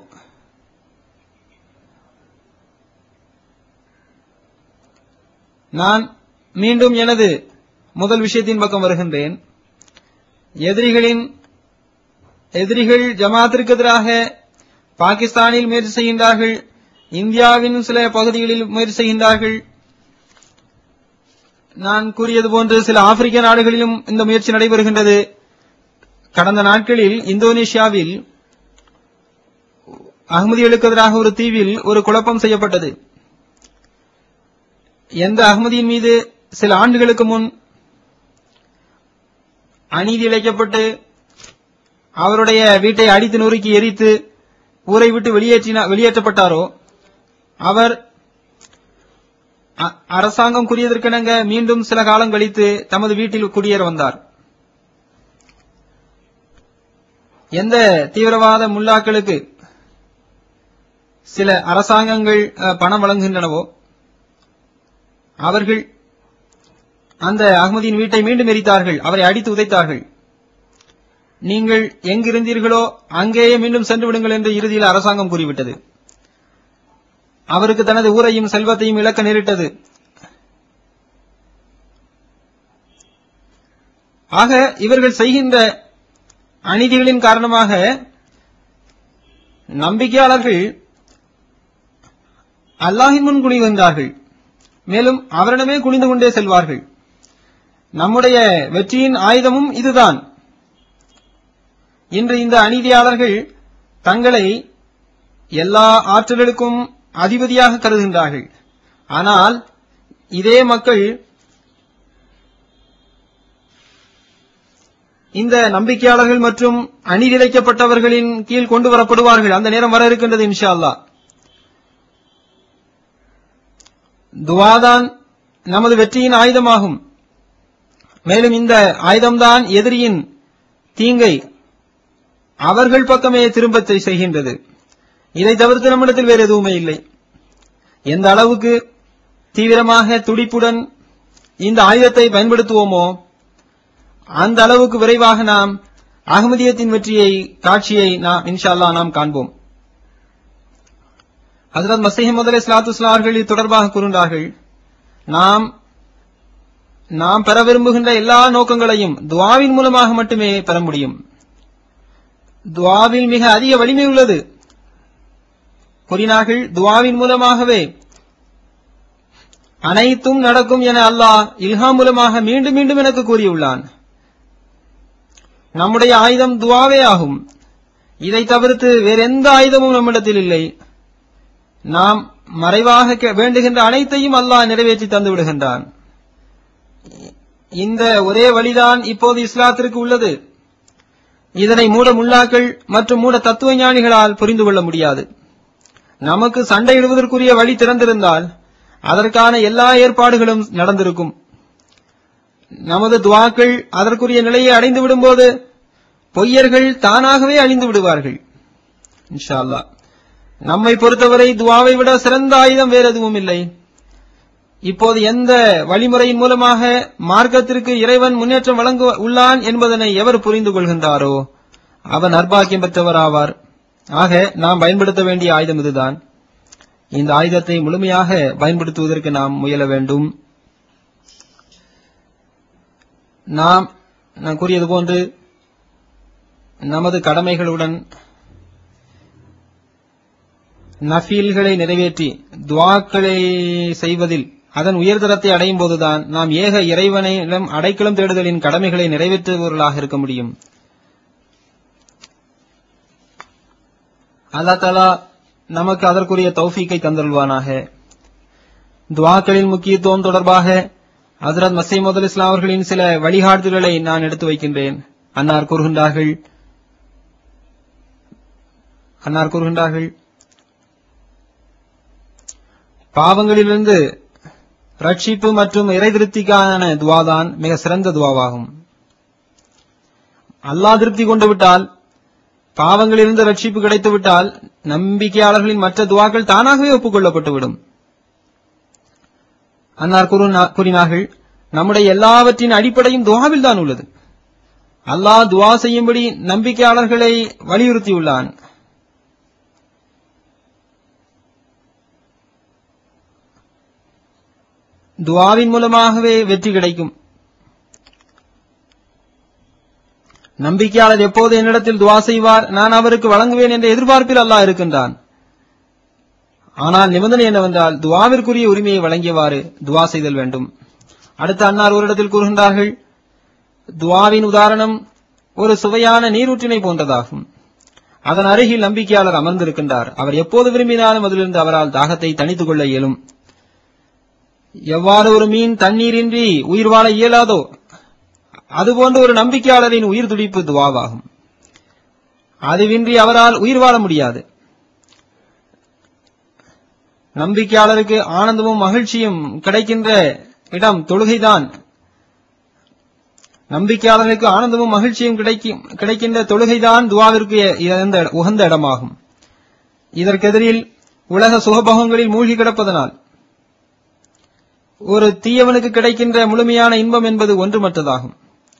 நான் மீண்டும் எனது முதல் விஷயத்தின் பக்கம் வருகின்றேன் எதிரிகளின் எதிரிகள் ஜமாத்திற்கு எதிராக பாகிஸ்தானில் முயற்சி செய்கின்றார்கள் இந்தியாவின் சில பகுதிகளில் முயற்சி செய்கின்றார்கள் நான் கூறியது போன்று சில ஆப்பிரிக்க நாடுகளிலும் இந்த முயற்சி நடைபெறுகின்றது கடந்த நாட்களில் இந்தோனேஷியாவில் அகமதிகளுக்கு எதிராக ஒரு தீவில் ஒரு குழப்பம் செய்யப்பட்டது எந்த அகமதியின் மீது சில ஆண்டுகளுக்கு முன் அநீதி இழைக்கப்பட்டு அவருடைய வீட்டை அடித்து நொறுக்கி எரித்து ஊரை விட்டு வெளியேற்றின வெளியேற்றப்பட்டாரோ அவர் அ- அரசாங்கம் கூறியதற்கிணங்க மீண்டும் சில காலம் கழித்து தமது வீட்டில் குடியேற வந்தார் எந்த தீவிரவாத முல்லாக்களுக்கு சில அரசாங்கங்கள் அ, பணம் வழங்குகின்றனவோ அவர்கள் அந்த அகமதியின் வீட்டை மீண்டும் எரித்தார்கள் அவரை அடித்து உதைத்தார்கள் நீங்கள் எங்கிருந்தீர்களோ அங்கேயே மீண்டும் சென்று விடுங்கள் என்று இறுதியில் அரசாங்கம் கூறிவிட்டது அவருக்கு தனது ஊரையும் செல்வத்தையும் இழக்க நேரிட்டது ஆக இவர்கள் செய்கின்ற அநீதிகளின் காரணமாக நம்பிக்கையாளர்கள் அல்லாஹின் முன் குனிகின்றார்கள் மேலும் அவரிடமே குனிந்து கொண்டே செல்வார்கள் நம்முடைய வெற்றியின் ஆயுதமும் இதுதான் இன்று இந்த அநீதியாளர்கள் தங்களை எல்லா ஆற்றல்களுக்கும் அதிபதியாக கருதுகின்றார்கள் ஆனால் இதே மக்கள் இந்த நம்பிக்கையாளர்கள் மற்றும் அநீதிழைக்கப்பட்டவர்களின் கீழ் கொண்டு வரப்படுவார்கள் அந்த நேரம் வர இருக்கின்றது இன்ஷா அல்லாஹ் துவாதான் நமது வெற்றியின் ஆயுதமாகும் மேலும் இந்த ஆயுதம்தான் எதிரியின் தீங்கை அவர்கள் பக்கமே திரும்ப செய்கின்றது இதை தவிர்த்து நம்மிடத்தில் வேறு எதுவுமே இல்லை எந்த அளவுக்கு தீவிரமாக துடிப்புடன் இந்த ஆயுதத்தை பயன்படுத்துவோமோ அந்த அளவுக்கு விரைவாக நாம் அகமதியத்தின் வெற்றியை காட்சியை நாம் இன்ஷா அல்லாஹ் நாம் காண்போம் ஹசரத் மசீஹ் முதலே சலாத்து அவர்கள் இது தொடர்பாக கூறுகின்றார்கள் நாம் நாம் பெற விரும்புகின்ற எல்லா நோக்கங்களையும் துவாவின் மூலமாக மட்டுமே பெற முடியும் துவாவில் மிக அதிக வலிமை உள்ளது கூறினார்கள் துவாவின் மூலமாகவே அனைத்தும் நடக்கும் என அல்லாஹ் இல்ஹாம் மூலமாக மீண்டும் மீண்டும் எனக்கு கூறியுள்ளான் நம்முடைய ஆயுதம் துவாவே ஆகும் இதை தவிர்த்து வேறெந்த ஆயுதமும் நம்மிடத்தில் இல்லை நாம் மறைவாக கே- வேண்டுகின்ற அனைத்தையும் அல்லாஹ் நிறைவேற்றி தந்து விடுகின்றான் இந்த ஒரே வழிதான் இப்போது இஸ்லாத்திற்கு உள்ளது இதனை மூட முல்லாக்கள் மற்றும் மூட தத்துவ ஞானிகளால் புரிந்து கொள்ள முடியாது நமக்கு சண்டையிடுவதற்குரிய வழி திறந்திருந்தால் அதற்கான எல்லா ஏற்பாடுகளும் நடந்திருக்கும் நமது துவாக்கள் அதற்குரிய நிலையை அடைந்து விடும்போது பொய்யர்கள் தானாகவே அழிந்து விடுவார்கள் இன்ஷா அல்லாஹ் நம்மை பொறுத்தவரை துவாவை விட சிறந்த ஆயுதம் வேறு எதுவும் இல்லை இப்போது எந்த வழிமுறையின் மூலமாக மார்க்கத்திற்கு இறைவன் முன்னேற்றம் வழங்க உள்ளான் என்பதனை எவர் புரிந்து கொள்கின்றாரோ அவர் நற்பாக்கியம் பெற்றவர் ஆவார் ஆக நாம் பயன்படுத்த வேண்டிய ஆயுதம் இதுதான் இந்த ஆயுதத்தை முழுமையாக பயன்படுத்துவதற்கு நாம் முயல வேண்டும் நாம் நான் கூறியது போன்று நமது கடமைகளுடன் நஃபீல்களை நிறைவேற்றி துவாக்களை செய்வதில் அதன் உயர்தரத்தை அடையும் போதுதான் நாம் ஏக இறைவனிடம் அடைக்கலம் தேடுதலின் கடமைகளை நிறைவேற்றுபவர்களாக இருக்க முடியும் அல்லா தாலா நமக்கு அதற்குரிய தௌஃபீக்கை தந்தருள்வானாக துவாக்களின் முக்கியத்துவம் தொடர்பாக ஹசரத் மசீமது இஸ்லாம் அவர்களின் சில வழிகாட்டுதல்களை நான் எடுத்து வைக்கின்றேன் அன்னார் கூறுகின்றார்கள் அன்னார் கூறுகின்றார்கள் பாவங்களிலிருந்து ரட்சிப்பு மற்றும் இறை திருப்திக்கான துவாதான் மிக சிறந்த துவாவாகும் அல்லாஹ் திருப்தி கொண்டு விட்டால் பாவங்களிலிருந்து ரட்சிப்பு கிடைத்து விட்டால் நம்பிக்கையாளர்களின் மற்ற துவாக்கள் தானாகவே ஒப்புக்கொள்ளப்பட்டுவிடும் அன்னார் கூறுனா- கூறினார்கள் நம்முடைய எல்லாவற்றின் அடிப்படையும் துவாவில் தான் உள்ளது அல்லாஹ் துவா செய்யும்படி நம்பிக்கையாளர்களை வலியுறுத்தியுள்ளான் துவாவின் மூலமாகவே வெற்றி கிடைக்கும் நம்பிக்கையாளர் எப்போது என்னிடத்தில் துவா செய்வார் நான் அவருக்கு வழங்குவேன் என்ற எதிர்பார்ப்பில் அல்லாஹ் இருக்கின்றான் ஆனால் நிபந்தனை என்னவென்றால் துவாவிற்குரிய உரிமையை வழங்கியவாறு துவா செய்தல் வேண்டும் அடுத்த அன்னார் ஒரு இடத்தில் கூறுகின்றார்கள் துவாவின் உதாரணம் ஒரு சுவையான நீரூற்றினை போன்றதாகும் அதன் அருகில் நம்பிக்கையாளர் அமர்ந்திருக்கின்றார் அவர் எப்போது விரும்பினாலும் அதிலிருந்து அவரால் தாகத்தை தணித்துக் கொள்ள இயலும் எவ்வாறு ஒரு மீன் தண்ணீரின்றி உயிர் வாழ இயலாதோ அதுபோன்ற ஒரு நம்பிக்கையாளரின் உயிர் துடிப்பு துவாவாகும் அதுவின்றி அவரால் உயிர் வாழ முடியாது நம்பிக்கையாளருக்கு ஆனந்தமும் மகிழ்ச்சியும் கிடைக்கின்ற இடம் தொழுகைதான் நம்பிக்கையாளர்களுக்கு ஆனந்தமும் மகிழ்ச்சியும் கிடைக்கும் கிடைக்கின்ற தொழுகைதான் துவாவிற்கு இறந்த உகந்த இடமாகும் இதற்கெதிரில் உலக சுகபோகங்களில் மூழ்கி கிடப்பதனால் ஒரு தீயவனுக்கு கிடைக்கின்ற முழுமையான இன்பம் என்பது ஒன்றுமற்றதாகும்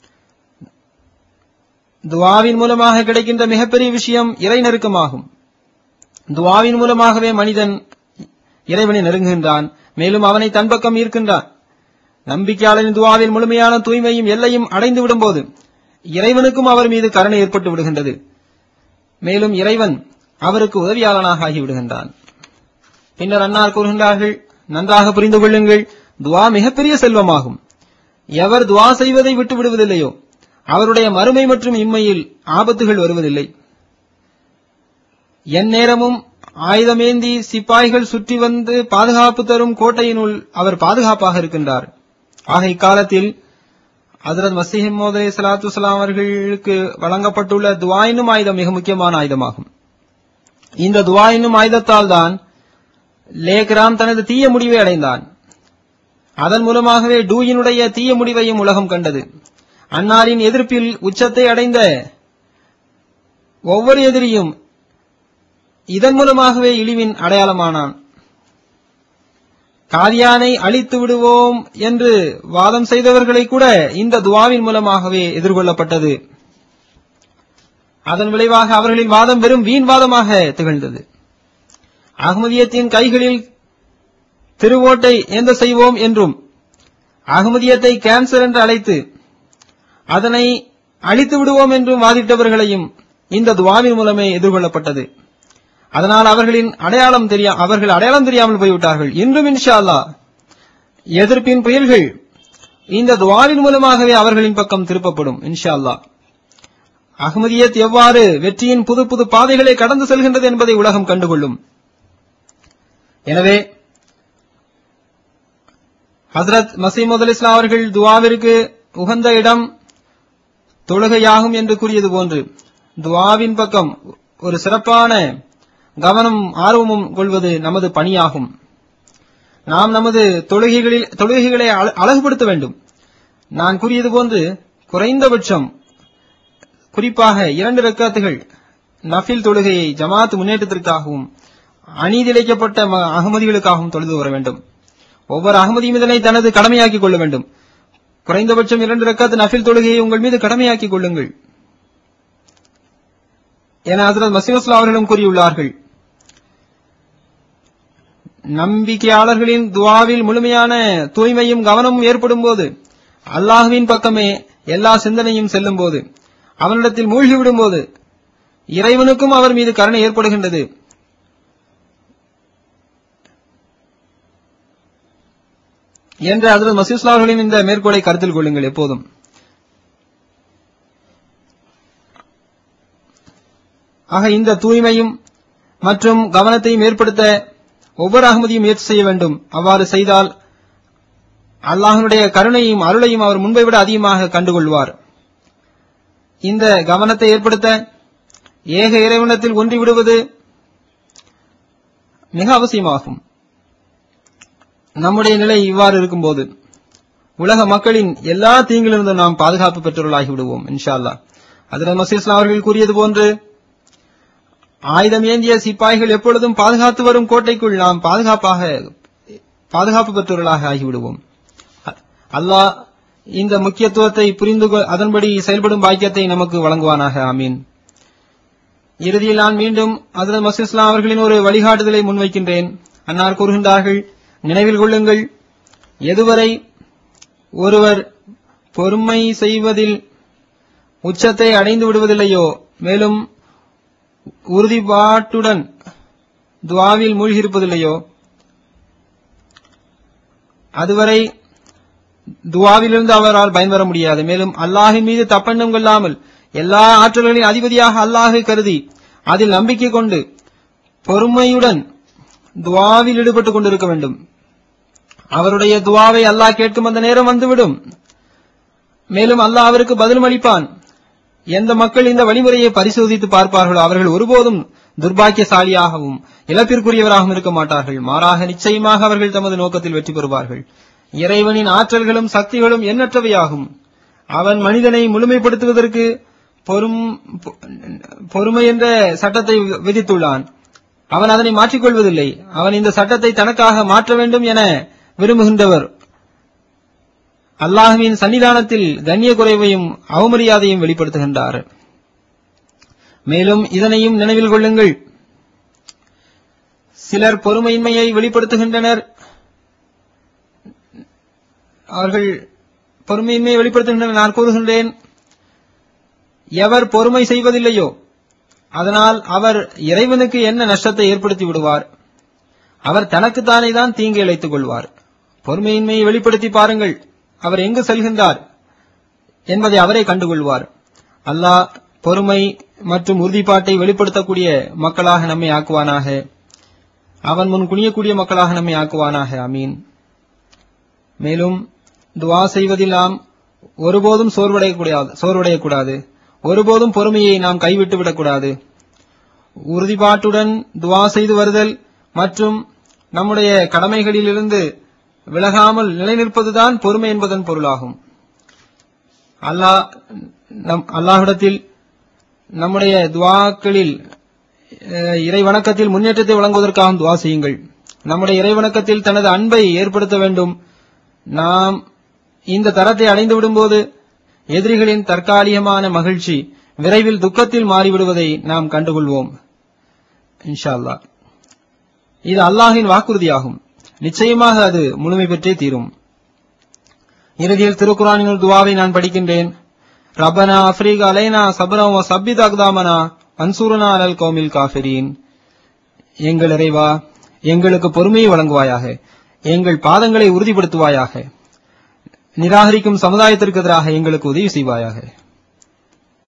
துவாவின் மூலமாக கிடைக்கின்ற மிகப்பெரிய விஷயம் இறை நெருக்கமாகும் துவாவின் மூலமாகவே மனிதன் இறைவனை நெருங்குகின்றான் மேலும் அவனை தன் பக்கம் ஈர்க்கின்றான் நம்பிக்கையாளரின் துவாவின் முழுமையான தூய்மையும் எல்லையும் அடைந்து விடும்போது இறைவனுக்கும் அவர் மீது கருணை ஏற்பட்டு விடுகின்றது மேலும் இறைவன் அவருக்கு உதவியாளனாக ஆகிவிடுகின்றான் பின்னர் அன்னார் கூறுகின்றார்கள் நன்றாக புரிந்து கொள்ளுங்கள் துவா மிகப்பெரிய செல்வமாகும் எவர் துவா செய்வதை விட்டு விடுவதில்லையோ அவருடைய மறுமை மற்றும் இம்மையில் ஆபத்துகள் வருவதில்லை என் நேரமும் ஆயுதமேந்தி சிப்பாய்கள் சுற்றி வந்து பாதுகாப்பு தரும் கோட்டையினுள் அவர் பாதுகாப்பாக இருக்கின்றார் ஆக இக்காலத்தில் ஹசரத் மசீஹ் மோதே சலாத்து வலாம் அவர்களுக்கு வழங்கப்பட்டுள்ள துவா என்னும் ஆயுதம் மிக முக்கியமான ஆயுதமாகும் இந்த துவா என்னும் ஆயுதத்தால் தான் லேக்ராம் தனது தீய முடிவை அடைந்தான் அதன் மூலமாகவே டூயினுடைய தீய முடிவையும் உலகம் கண்டது அன்னாரின் எதிர்ப்பில் உச்சத்தை அடைந்த ஒவ்வொரு எதிரியும் இதன் மூலமாகவே இழிவின் அடையாளமானான் காதியானை அழித்து விடுவோம் என்று வாதம் செய்தவர்களை கூட இந்த துவாவின் மூலமாகவே எதிர்கொள்ளப்பட்டது அதன் விளைவாக அவர்களின் வாதம் வெறும் வீண் வாதமாக திகழ்ந்தது அகமதியத்தின் கைகளில் திருவோட்டை எந்த செய்வோம் என்றும் அகமதியத்தை கேன்சர் என்று அழைத்து அதனை அழித்து விடுவோம் என்றும் வாதிட்டவர்களையும் இந்த துவாவின் மூலமே எதிர்கொள்ளப்பட்டது அதனால் அவர்களின் அடையாளம் தெரியா அவர்கள் அடையாளம் தெரியாமல் போய்விட்டார்கள் இன்றும் இன்ஷா அல்லாஹ் எதிர்ப்பின் புயல்கள் இந்த துவாவின் மூலமாகவே அவர்களின் பக்கம் திருப்பப்படும் இன்ஷா அல்லாஹ் அகமதியத் எவ்வாறு வெற்றியின் புது புது பாதைகளை கடந்து செல்கின்றது என்பதை உலகம் கண்டுகொள்ளும் எனவே ஹசரத் மசீமது அலி இஸ்லாம் அவர்கள் துவாவிற்கு உகந்த இடம் தொழுகையாகும் என்று கூறியது போன்று துவாவின் பக்கம் ஒரு சிறப்பான கவனம் ஆர்வமும் கொள்வது நமது பணியாகும் நாம் நமது தொழுகைகளில் தொழுகைகளை அழ- அழகுபடுத்த வேண்டும் நான் கூறியது போன்று குறைந்தபட்சம் குறிப்பாக இரண்டு ரக்காத்துகள் நஃபில் தொழுகையை ஜமாத் முன்னேற்றத்திற்காகவும் அநீதிழைக்கப்பட்ட ம- அகமதிகளுக்காகவும் தொழுது வர வேண்டும் ஒவ்வொரு அகமதியும் இதனை தனது கடமையாக்கிக் கொள்ள வேண்டும் குறைந்தபட்சம் இரண்டு ரக்காத்து நஃபில் தொழுகையை உங்கள் மீது கடமையாக்கிக் கொள்ளுங்கள் என ஹசரத் மசீமஸ்லா அவர்களும் கூறியுள்ளார்கள் நம்பிக்கையாளர்களின் துவாவில் முழுமையான தூய்மையும் கவனமும் ஏற்படும் போது அல்லாஹுவின் பக்கமே எல்லா சிந்தனையும் செல்லும் போது அவனிடத்தில் மூழ்கிவிடும் போது இறைவனுக்கும் அவர் மீது கருணை ஏற்படுகின்றது என்று ஹசரத் மசீஸ்லா அவர்களின் இந்த மேற்கோளை கருத்தில் கொள்ளுங்கள் எப்போதும் ஆக இந்த தூய்மையும் மற்றும் கவனத்தையும் ஏற்படுத்த ஒவ்வொரு அகமதியும் முயற்சி செய்ய வேண்டும் அவ்வாறு செய்தால் அல்லாஹனுடைய கருணையும் அருளையும் அவர் முன்பை விட அதிகமாக கண்டுகொள்வார் இந்த கவனத்தை ஏற்படுத்த ஏக இறைவனத்தில் ஒன்றி விடுவது மிக அவசியமாகும் நம்முடைய நிலை இவ்வாறு இருக்கும்போது உலக மக்களின் எல்லா தீங்கிலிருந்தும் நாம் பாதுகாப்பு பெற்றவர்களாகி விடுவோம் இன்ஷா அல்லாஹ் அதில் மசீஸ்லாம் அவர்கள் கூறியது போன்று ஆயுதம் ஏந்திய சிப்பாய்கள் எப்பொழுதும் பாதுகாத்து வரும் கோட்டைக்குள் நாம் பாதுகாப்பாக பாதுகாப்பு பெற்றவர்களாக ஆகிவிடுவோம் அ- அல்லாஹ் இந்த முக்கியத்துவத்தை புரிந்து கொ- அதன்படி செயல்படும் பாக்கியத்தை நமக்கு வழங்குவானாக ஆமீன் இறுதியில் நான் மீண்டும் ஹசரத் மசீஸ்லாம் அவர்களின் ஒரு வழிகாட்டுதலை முன்வைக்கின்றேன் அன்னார் கூறுகின்றார்கள் நினைவில் கொள்ளுங்கள் எதுவரை ஒருவர் பொறுமை செய்வதில் உச்சத்தை அடைந்து விடுவதில்லையோ மேலும் உறுதிப்பாட்டுடன் துவாவில் மூழ்கியிருப்பதில்லையோ அதுவரை துவாவிலிருந்து அவரால் பயன்பெற முடியாது மேலும் அல்லாஹின் மீது தப்பெண்ணம் கொள்ளாமல் எல்லா ஆற்றல்களின் அதிபதியாக அல்லாஹை கருதி அதில் நம்பிக்கை கொண்டு பொறுமையுடன் துவாவில் ஈடுபட்டுக் கொண்டிருக்க வேண்டும் அவருடைய துவாவை அல்லாஹ் கேட்கும் அந்த நேரம் வந்துவிடும் மேலும் அல்லாஹ் அவருக்கு பதிலும் அளிப்பான் எந்த மக்கள் இந்த வழிமுறையை பரிசோதித்து பார்ப்பார்களோ அவர்கள் ஒருபோதும் துர்பாக்கியசாலியாகவும் இழப்பிற்குரியவராகவும் இருக்க மாட்டார்கள் மாறாக நிச்சயமாக அவர்கள் தமது நோக்கத்தில் வெற்றி பெறுவார்கள் இறைவனின் ஆற்றல்களும் சக்திகளும் எண்ணற்றவையாகும் அவன் மனிதனை முழுமைப்படுத்துவதற்கு பொறும் பொ- பொறுமை என்ற சட்டத்தை விதித்துள்ளான் அவன் அதனை மாற்றிக்கொள்வதில்லை அவன் இந்த சட்டத்தை தனக்காக மாற்ற வேண்டும் என விரும்புகின்றவர் அல்லாஹுவின் சன்னிதானத்தில் கண்ணிய குறைவையும் அவமரியாதையும் வெளிப்படுத்துகின்றார் மேலும் இதனையும் நினைவில் கொள்ளுங்கள் சிலர் பொறுமையின்மையை வெளிப்படுத்துகின்றனர் அவர்கள் பொறுமையின்மையை வெளிப்படுத்துகின்றனர் நான் கூறுகின்றேன் எவர் பொறுமை செய்வதில்லையோ அதனால் அவர் இறைவனுக்கு என்ன நஷ்டத்தை ஏற்படுத்தி விடுவார் அவர் தனக்குத்தானே தான் தீங்கு இழைத்துக் கொள்வார் பொறுமையின்மையை வெளிப்படுத்தி பாருங்கள் அவர் எங்கு செல்கின்றார் என்பதை அவரே கண்டுகொள்வார் அல்லாஹ் பொறுமை மற்றும் உறுதிப்பாட்டை வெளிப்படுத்தக்கூடிய மக்களாக நம்மை ஆக்குவானாக அவன் முன் குனியக்கூடிய மக்களாக நம்மை ஆக்குவானாக அமீன் மேலும் துவா செய்வதில் நாம் ஒருபோதும் சோர்வடையக்கூடாது சோர்வடையக்கூடாது ஒருபோதும் பொறுமையை நாம் கைவிட்டு விடக்கூடாது உறுதிப்பாட்டுடன் துவா செய்து வருதல் மற்றும் நம்முடைய கடமைகளிலிருந்து விலகாமல் நிலைநிற்பதுதான் பொறுமை என்பதன் பொருளாகும் அல்லாஹ் நம் அல்லாஹ்விடத்தில் நம்முடைய துவாக்களில் அஹ், இறை வணக்கத்தில் முன்னேற்றத்தை வழங்குவதற்காக துவா செய்யுங்கள் நம்முடைய இறை வணக்கத்தில் தனது அன்பை ஏற்படுத்த வேண்டும் நாம் இந்த தரத்தை அடைந்து விடும்போது எதிரிகளின் தற்காலிகமான மகிழ்ச்சி விரைவில் துக்கத்தில் மாறிவிடுவதை நாம் கண்டுகொள்வோம் இன்ஷா அல்லாஹ் இது அல்லாஹின் வாக்குறுதியாகும் நிச்சயமாக அது முழுமை பெற்றே தீரும் இறுதியில் திருக்குறானின் ஒரு துவாவை நான் படிக்கின்றேன் ரப்பனா அஃப்ரீக் அலைனா சபரம் சப்பித் அக்தாமனா அன்சூரனா அலல் கோமில் காஃபிரீன் எங்கள் இறைவா எங்களுக்கு பொறுமையை வழங்குவாயாக எங்கள் பாதங்களை உறுதிப்படுத்துவாயாக நிராகரிக்கும் சமுதாயத்திற்கு எதிராக எங்களுக்கு உதவி செய்வாயாக